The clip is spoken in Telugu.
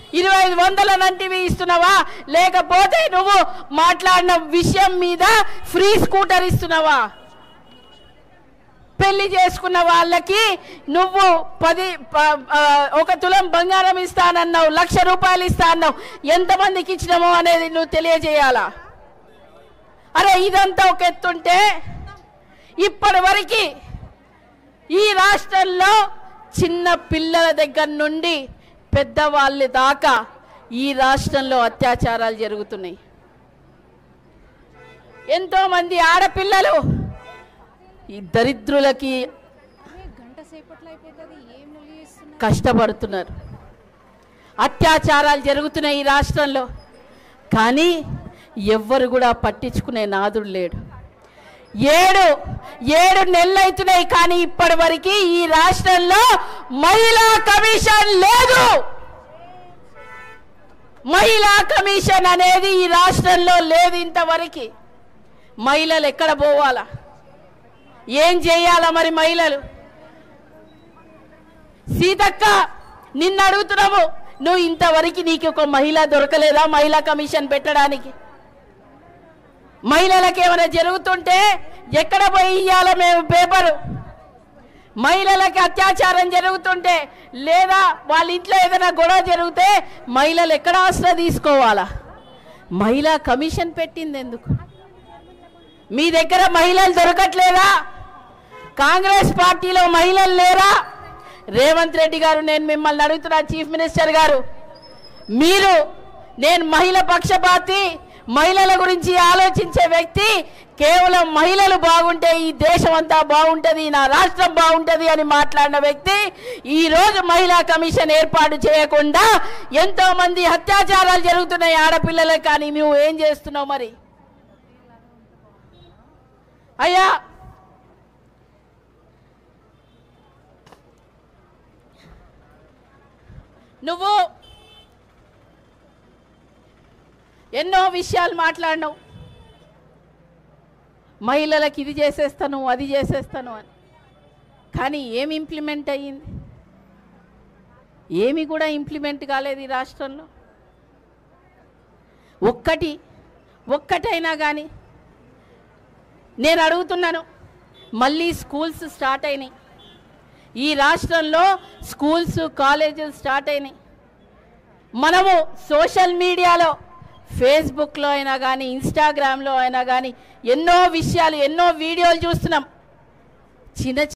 ఇరవై ఐదు వందల నంటివి ఇస్తున్నావా లేకపోతే నువ్వు మాట్లాడిన విషయం మీద ఫ్రీ స్కూటర్ ఇస్తున్నావా పెళ్లి చేసుకున్న వాళ్ళకి నువ్వు పది ప- ఆ, ఒక తులం బంగారం ఇస్తానన్నావు లక్ష రూపాయలు ఇస్తా అన్నావు ఎంతమందికి ఇచ్చినామో అనేది నువ్వు తెలియజేయాలా అరే ఇదంతా ఒక ఎత్తుంటే ఇప్పటి వరకు ఈ రాష్ట్రంలో చిన్న పిల్లల దగ్గర నుండి పెద్దవాళ్ళ దాకా ఈ రాష్ట్రంలో అత్యాచారాలు జరుగుతున్నాయి ఎంతో మంది ఆడపిల్లలు ఈ దరిద్రులకి గంట సేపట్లో అయిపోతుంది ఏం నువ్వు చేస్తున్నా కష్టపడుతున్నారు అత్యాచారాలు జరుగుతున్నాయి ఈ రాష్ట్రంలో కానీ ఎవ్వరు కూడా పట్టించుకునే నాదుడు లేడు ఏడు ఏడు నెలలైతున్నాయి కానీ ఇప్పటి వరకు ఈ రాష్ట్రంలో మహిళా కమిషన్ లేదు మహిళా కమిషన్ అనేది ఈ రాష్ట్రంలో లేదు ఇంతవరకు మహిళలు ఎక్కడ పోవాలా ఏం చేయాలా మరి మహిళలు సీతక్క నిన్ను అడుగుతున్నాము నువ్వు ఇంతవరకు నీకు ఒక మహిళ దొరకలేదా మహిళా కమిషన్ పెట్టడానికి మహిళలకు ఏమైనా జరుగుతుంటే ఎక్కడ పోయి ఇయ్యాలో మేము పేపరు మహిళలకి అత్యాచారం జరుగుతుంటే లేదా వాళ్ళ ఇంట్లో ఏదైనా గొడవ జరిగితే మహిళలు ఎక్కడ ఆశ్రయ తీసుకోవాలా మహిళా కమిషన్ పెట్టింది ఎందుకు మీ దగ్గర మహిళలు దొరకట్లేదా కాంగ్రెస్ పార్టీలో మహిళలు లేరా రేవంత్ రెడ్డి గారు నేను మిమ్మల్ని అడుగుతున్నా చీఫ్ మినిస్టర్ గారు మీరు నేను మహిళ పక్షపాతి మహిళల గురించి ఆలోచించే వ్యక్తి కేవలం మహిళలు బాగుంటే ఈ దేశం అంతా బాగుంటుంది నా రాష్ట్రం బాగుంటుంది అని మాట్లాడిన వ్యక్తి ఈ రోజు మహిళా కమిషన్ ఏర్పాటు చేయకుండా ఎంతో మంది అత్యాచారాలు జరుగుతున్నాయి ఆడపిల్లలకు కానీ నువ్వు ఏం చేస్తున్నావు మరి అయ్యా నువ్వు ఎన్నో విషయాలు మాట్లాడినావు మహిళలకు ఇది చేసేస్తాను అది చేసేస్తాను అని కానీ ఏమి ఇంప్లిమెంట్ అయ్యింది ఏమి కూడా ఇంప్లిమెంట్ కాలేదు ఈ రాష్ట్రంలో ఒక్కటి ఒక్కటైనా కానీ నేను అడుగుతున్నాను మళ్ళీ స్కూల్స్ స్టార్ట్ అయినాయి ఈ రాష్ట్రంలో స్కూల్స్ కాలేజీలు స్టార్ట్ అయినాయి మనము సోషల్ మీడియాలో ఫేస్బుక్లో అయినా కానీ ఇన్స్టాగ్రామ్లో అయినా కానీ ఎన్నో విషయాలు ఎన్నో వీడియోలు చూస్తున్నాం చిన్న